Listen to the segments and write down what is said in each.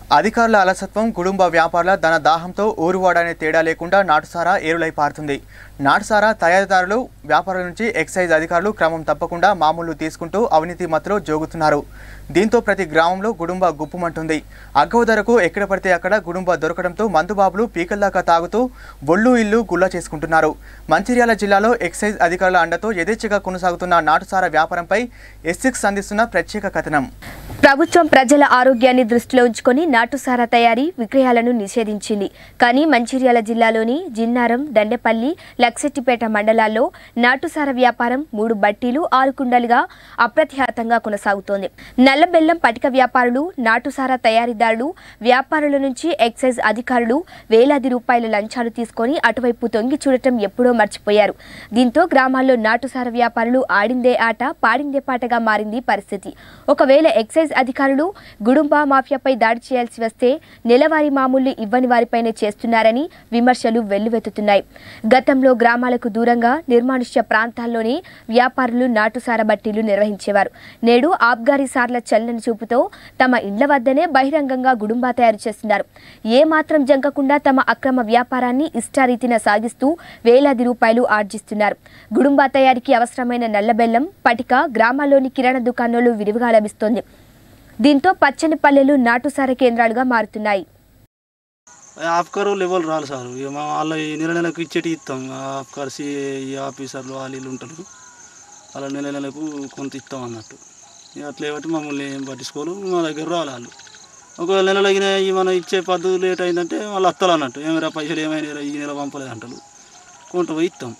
అధికారుల అలసత్వం కుటుంబ వ్యాపారుల ధన దాహంతో ఊరువాడనే తేడా లేకుండా నాటుసారా ఏరులై పారుతుంది నాటుసారా తయారీదారులు వ్యాపారుల నుంచి ఎక్సైజ్ అధికారులు క్రమం తప్పకుండా మామూలు తీసుకుంటూ అవినీతి మత్తులో జోగుతున్నారు దీంతో ప్రతి గ్రామంలో గుడుంబ గుప్పుమంటుంది అగ్గవ ధరకు ఎక్కడ పడితే అక్కడ గుడుంబ దొరకడంతో మందుబాబులు పీకల్దాకా తాగుతూ ఒళ్ళు ఇల్లు గుల్ల చేసుకుంటున్నారు మంచిర్యాల జిల్లాలో ఎక్సైజ్ అధికారుల అండతో యథేచ్ఛగా కొనసాగుతున్న నాటుసారా వ్యాపారంపై ఎస్సిక్స్ అందిస్తున్న ప్రత్యేక కథనం ప్రభుత్వం ప్రజల ఆరోగ్యాన్ని దృష్టిలో ఉంచుకొని నాటుసారా తయారీ విక్రయాలను నిషేధించింది కానీ మంచిర్యాల జిల్లాలోని జిన్నారం దండెపల్లి లక్సెట్టిపేట మండలాల్లో నాటుసారా వ్యాపారం మూడు బట్టీలు ఆరు కుండలుగా అప్రతిహతంగా కొనసాగుతోంది నల్లబెల్లం పటిక వ్యాపారులు నాటుసారా తయారీదారులు వ్యాపారుల నుంచి ఎక్సైజ్ అధికారులు వేలాది రూపాయల లంచాలు తీసుకొని అటువైపు తొంగి చూడటం ఎప్పుడో మర్చిపోయారు దీంతో గ్రామాల్లో నాటుసారా వ్యాపారులు ఆడిందే ఆట పాడిందే పాటగా మారింది పరిస్థితి ఒకవేళ ఎక్సైజ్ అధికారులు గుడుంబ మాఫియాపై దాడి చేయాల్సి వస్తే నెలవారీ మామూళ్లు ఇవ్వని వారిపైనే చేస్తున్నారని విమర్శలు వెల్లువెత్తుతున్నాయి గతంలో గ్రామాలకు దూరంగా నిర్మానుష్య ప్రాంతాల్లోనే వ్యాపారులు నాటుసార బట్టీలు నిర్వహించేవారు నేడు ఆబ్గారీ సార్ల చల్లని చూపుతో తమ ఇండ్ల వద్దనే బహిరంగంగా గుడుంబా తయారు చేస్తున్నారు ఏ మాత్రం జంకకుండా తమ అక్రమ వ్యాపారాన్ని ఇష్టారీతిన సాగిస్తూ వేలాది రూపాయలు ఆర్జిస్తున్నారు గుడుంబా తయారీకి అవసరమైన నల్లబెల్లం పటిక గ్రామాల్లోని కిరాణా దుకాణాలు విరివిగా లభిస్తోంది దీంతో పచ్చని పల్లెలు నాటుసార కేంద్రాలుగా మారుతున్నాయి ఆఫ్కారు లెవెల్ రాలి సార్ ఇక మా వాళ్ళ ఈ నెల నెలకు ఇచ్చేటి ఇస్తాం ఆఫ్కార్ సి ఈ ఆఫీసర్లు వాళ్ళు వీళ్ళు ఉంటారు వాళ్ళ నెల నెలకు కొంత ఇస్తాం అన్నట్టు ఇక అట్లా బట్టి మమ్మల్ని ఏం పట్టించుకోరు మా దగ్గర రావాలి వాళ్ళు ఒకవేళ నెలలగిన ఈ మనం ఇచ్చే పద్ధతి లేట్ అయిందంటే వాళ్ళు వస్తారు అన్నట్టు ఏమైనా పైసలు ఏమైనా ఈ నెల పంపలేదు అంటారు కొంత పోయి ఇస్తాం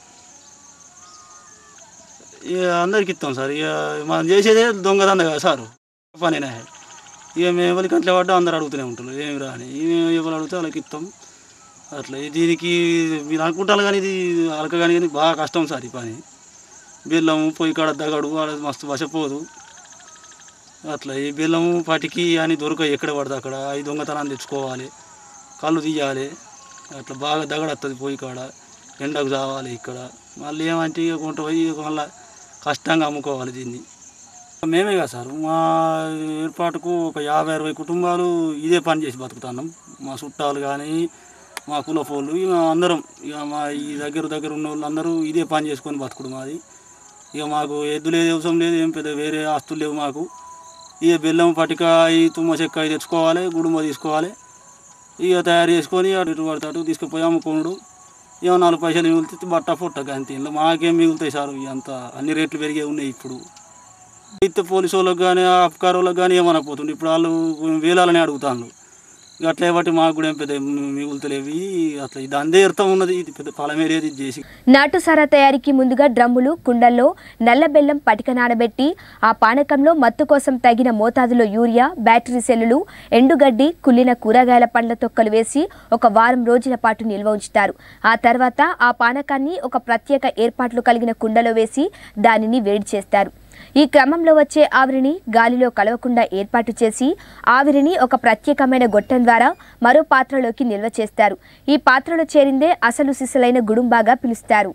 ఇక అందరికి ఇస్తాం సార్ ఇక మనం చేసేదే దొంగదంద కదా సార్ పనేనా ఇక మేము ఎవరికి అట్లా పడ్డా అందరు అడుగుతూనే ఉంటారు ఏమి రాని మేము ఎవరు అడిగితే వాళ్ళకి ఇస్తాం అట్లా దీనికి మీరు అనుకుంటారు కానీ ఇది అలక కానీ కానీ బాగా కష్టం సార్ ఈ పని బెల్లం పొయ్యి కాడ దగడు వాడు మస్తు వసపోదు అట్లా ఈ బెల్లము పటికి అని దొరకాయి ఎక్కడ పడితే అక్కడ ఈ దొంగతనాన్ని తెచ్చుకోవాలి కళ్ళు తీయాలి అట్లా బాగా దగడు వస్తుంది పొయ్యి కాడ ఎండకు చావాలి ఇక్కడ మళ్ళీ ఏమంటే ఇక కొంట పోయి మళ్ళీ కష్టంగా అమ్ముకోవాలి దీన్ని మేమే కదా సార్ మా ఏర్పాటుకు ఒక యాభై అరవై కుటుంబాలు ఇదే పని చేసి బతుకుతున్నాం మా చుట్టాలు కానీ మా కులపోళ్ళు ఇక అందరం ఇక మా ఈ దగ్గర దగ్గర ఉన్న వాళ్ళు అందరూ ఇదే పని చేసుకొని బతుకుడు మాది ఇక మాకు ఎద్దు లేదు అవసరం లేదు ఏం పెద్ద వేరే ఆస్తులు లేవు మాకు ఇక బెల్లం పటిక ఈ తుమ్మ చెక్క ఇవి తెచ్చుకోవాలి గుడుంబ తీసుకోవాలి ఇక తయారు చేసుకొని అటు ఇటు పడితే అటు తీసుకుపోయి అమ్ముకోనుడు ఏమో నాలుగు పైసలు మిగులుతుంది బట్ట పుట్ట అంతే ఇంట్లో మాకేం మిగులుతాయి సార్ అంత అన్ని రేట్లు పెరిగే ఉన్నాయి ఇప్పుడు అయితే పోలీసు వాళ్ళకి కానీ అపకార వాళ్ళకి కానీ ఏమనకపోతుంది ఇప్పుడు వాళ్ళు వేలాలని అడుగుతాను ఇక అట్లా బట్టి మాకు కూడా ఏం పెద్ద మిగులుతలేవి అట్లా ఇది అందే అర్థం ఉన్నది ఇది పెద్ద పొలమేరేది ఇది చేసి నాటుసారా తయారీకి ముందుగా డ్రమ్ములు కుండల్లో నల్ల బెల్లం పటిక నానబెట్టి ఆ పానకంలో మత్తు కోసం తగిన మోతాదులో యూరియా బ్యాటరీ సెల్లులు ఎండుగడ్డి కుళ్ళిన కూరగాయల పండ్ల తొక్కలు వేసి ఒక వారం రోజుల పాటు నిల్వ ఉంచుతారు ఆ తర్వాత ఆ పానకాన్ని ఒక ప్రత్యేక ఏర్పాట్లు కలిగిన కుండలో వేసి దానిని వేడి చేస్తారు ఈ క్రమంలో వచ్చే ఆవిరిని గాలిలో కలవకుండా ఏర్పాటు చేసి ఆవిరిని ఒక ప్రత్యేకమైన గొట్టం ద్వారా మరో పాత్రలోకి నిల్వ చేస్తారు ఈ పాత్రలో చేరిందే అసలు సిసలైన గుడుంబాగా పిలుస్తారు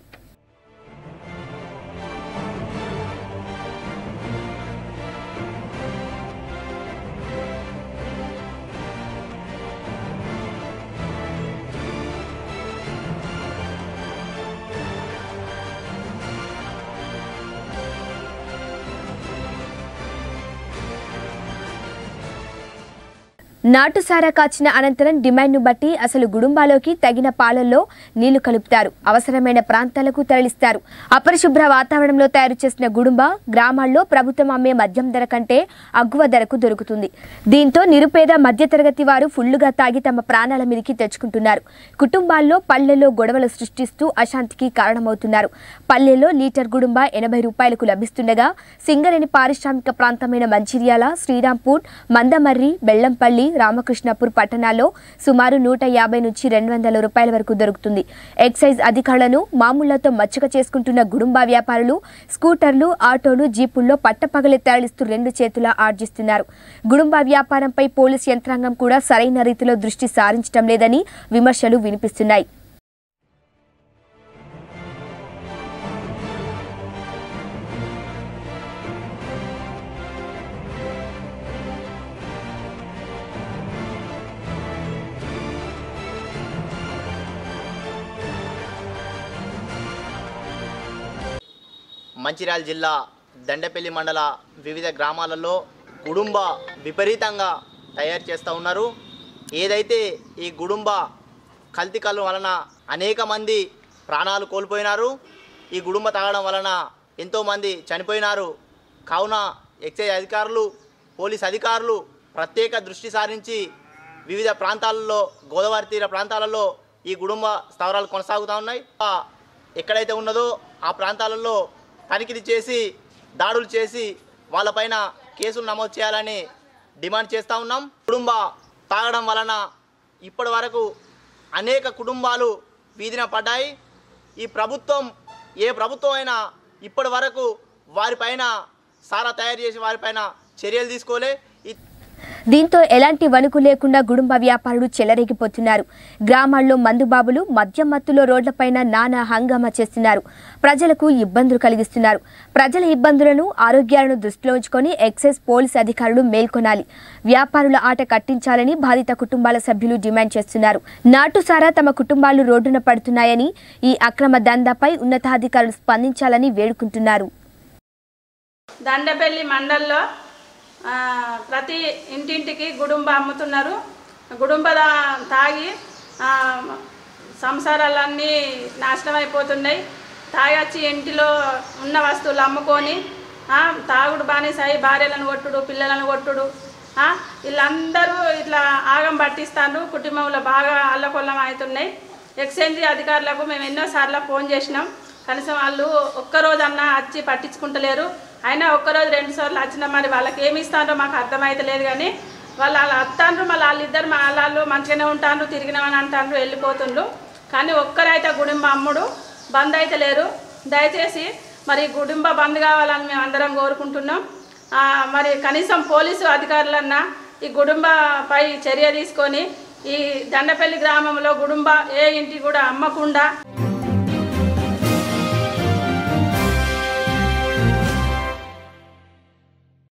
నాటుసారా కాచిన అనంతరం డిమాండ్ను బట్టి అసలు గుడుంబాలోకి తగిన పాలల్లో నీళ్లు కలుపుతారు అవసరమైన ప్రాంతాలకు తరలిస్తారు అపరిశుభ్ర వాతావరణంలో తయారు చేసిన గుడుంబ గ్రామాల్లో ప్రభుత్వం అమ్మే మద్యం ధర కంటే అగ్గువ ధరకు దొరుకుతుంది దీంతో నిరుపేద మధ్యతరగతి వారు ఫుల్లుగా తాగి తమ ప్రాణాల మీదకి తెచ్చుకుంటున్నారు కుటుంబాల్లో పల్లెల్లో గొడవలు సృష్టిస్తూ అశాంతికి కారణమవుతున్నారు పల్లెల్లో లీటర్ గుడుంబ ఎనభై రూపాయలకు లభిస్తుండగా సింగరేణి పారిశ్రామిక ప్రాంతమైన మంచిర్యాల శ్రీరాంపూర్ మందమర్రి బెల్లంపల్లి రామకృష్ణపూర్ పట్టణాల్లో సుమారు నూట యాభై నుంచి రెండు వందల రూపాయల వరకు దొరుకుతుంది ఎక్సైజ్ అధికారులను మామూళ్లతో మచ్చక చేసుకుంటున్న గుడుంబా వ్యాపారులు స్కూటర్లు ఆటోలు జీపుల్లో పట్టపగలే తరలిస్తూ రెండు చేతుల ఆర్జిస్తున్నారు గుడుంబా వ్యాపారంపై పోలీస్ యంత్రాంగం కూడా సరైన రీతిలో దృష్టి సారించడం లేదని విమర్శలు వినిపిస్తున్నాయి మంచిర్యాల జిల్లా దండపల్లి మండల వివిధ గ్రామాలలో గుడుంబ విపరీతంగా తయారు చేస్తూ ఉన్నారు ఏదైతే ఈ గుడుంబ కల్తీ కళ్ళు వలన అనేక మంది ప్రాణాలు కోల్పోయినారు ఈ గుడుంబ తాగడం వలన ఎంతోమంది చనిపోయినారు కావున ఎక్సైజ్ అధికారులు పోలీస్ అధికారులు ప్రత్యేక దృష్టి సారించి వివిధ ప్రాంతాలలో గోదావరి తీర ప్రాంతాలలో ఈ గుడుంబ స్థావరాలు కొనసాగుతూ ఉన్నాయి ఆ ఎక్కడైతే ఉన్నదో ఆ ప్రాంతాలలో తనిఖీలు చేసి దాడులు చేసి వాళ్ళపైన కేసులు నమోదు చేయాలని డిమాండ్ చేస్తూ ఉన్నాం కుటుంబ తాగడం వలన ఇప్పటి వరకు అనేక కుటుంబాలు వీధిన పడ్డాయి ఈ ప్రభుత్వం ఏ ప్రభుత్వం అయినా ఇప్పటి వరకు వారిపైన సారా తయారు చేసి వారిపైన చర్యలు తీసుకోలే ఈ దీంతో ఎలాంటి వణుకు లేకుండా గుడుంబ వ్యాపారులు చెలరేగిపోతున్నారు గ్రామాల్లో మందుబాబులు మద్యం మత్తులో రోడ్లపైన నానా హంగామా చేస్తున్నారు ప్రజలకు ఇబ్బందులు కలిగిస్తున్నారు ప్రజల ఇబ్బందులను ఆరోగ్యాలను దృష్టిలో ఉంచుకొని ఎక్సైజ్ పోలీస్ అధికారులు మేల్కొనాలి వ్యాపారుల ఆట కట్టించాలని బాధిత కుటుంబాల సభ్యులు డిమాండ్ చేస్తున్నారు నాటుసారా తమ కుటుంబాలు రోడ్డున పడుతున్నాయని ఈ అక్రమ దందాపై ఉన్నతాధికారులు స్పందించాలని వేడుకుంటున్నారు దండపల్లి మండల్లో ఆ, ప్రతి ఇంటింటికి గుడుంబ అమ్ముతున్నారు గుడుంబ దా- తాగి ఆ, సంసారాలన్నీ నాశనం అయిపోతున్నాయి తాగొచ్చి ఇంటిలో ఉన్న వస్తువులు అమ్ముకొని ఆ, తాగుడు బానిసాయి భార్యలను కొట్టుడు పిల్లలను కొట్టుడు ఆ, వీళ్ళందరూ ఇట్లా ఆగం పట్టిస్తాను కుటుంబంలో బాగా అల్లకొల్లం అవుతున్నాయి ఎక్స్చేంజ్ అధికారులకు మేము ఎన్నోసార్లు ఫోన్ చేసినాం కనీసం వాళ్ళు ఒక్కరోజన్నా వచ్చి పట్టించుకుంటలేరు అయినా ఒక్కరోజు రెండు సార్లు వచ్చినా మరి వాళ్ళకి ఏమి ఇస్తారో మాకు అర్థమైతలేదు కానీ వాళ్ళు అలా వస్తాండ్రు మళ్ళీ వాళ్ళిద్దరు మా వాళ్ళు మంచిగానే ఉంటాండ్రు తిరిగినామని అంటాండ్రు వెళ్ళిపోతుండ్రు కానీ ఒక్కరైతే గుడింబ అమ్ముడు బంద్ అయితే లేరు దయచేసి మరి గుడింబ బంద్ కావాలని మేము అందరం కోరుకుంటున్నాం ఆ, మరి కనీసం పోలీసు అధికారులన్నా ఈ గుడుంబపై చర్య తీసుకొని ఈ దండపల్లి గ్రామంలో గుడుంబ ఏ ఇంటి కూడా అమ్మకుండా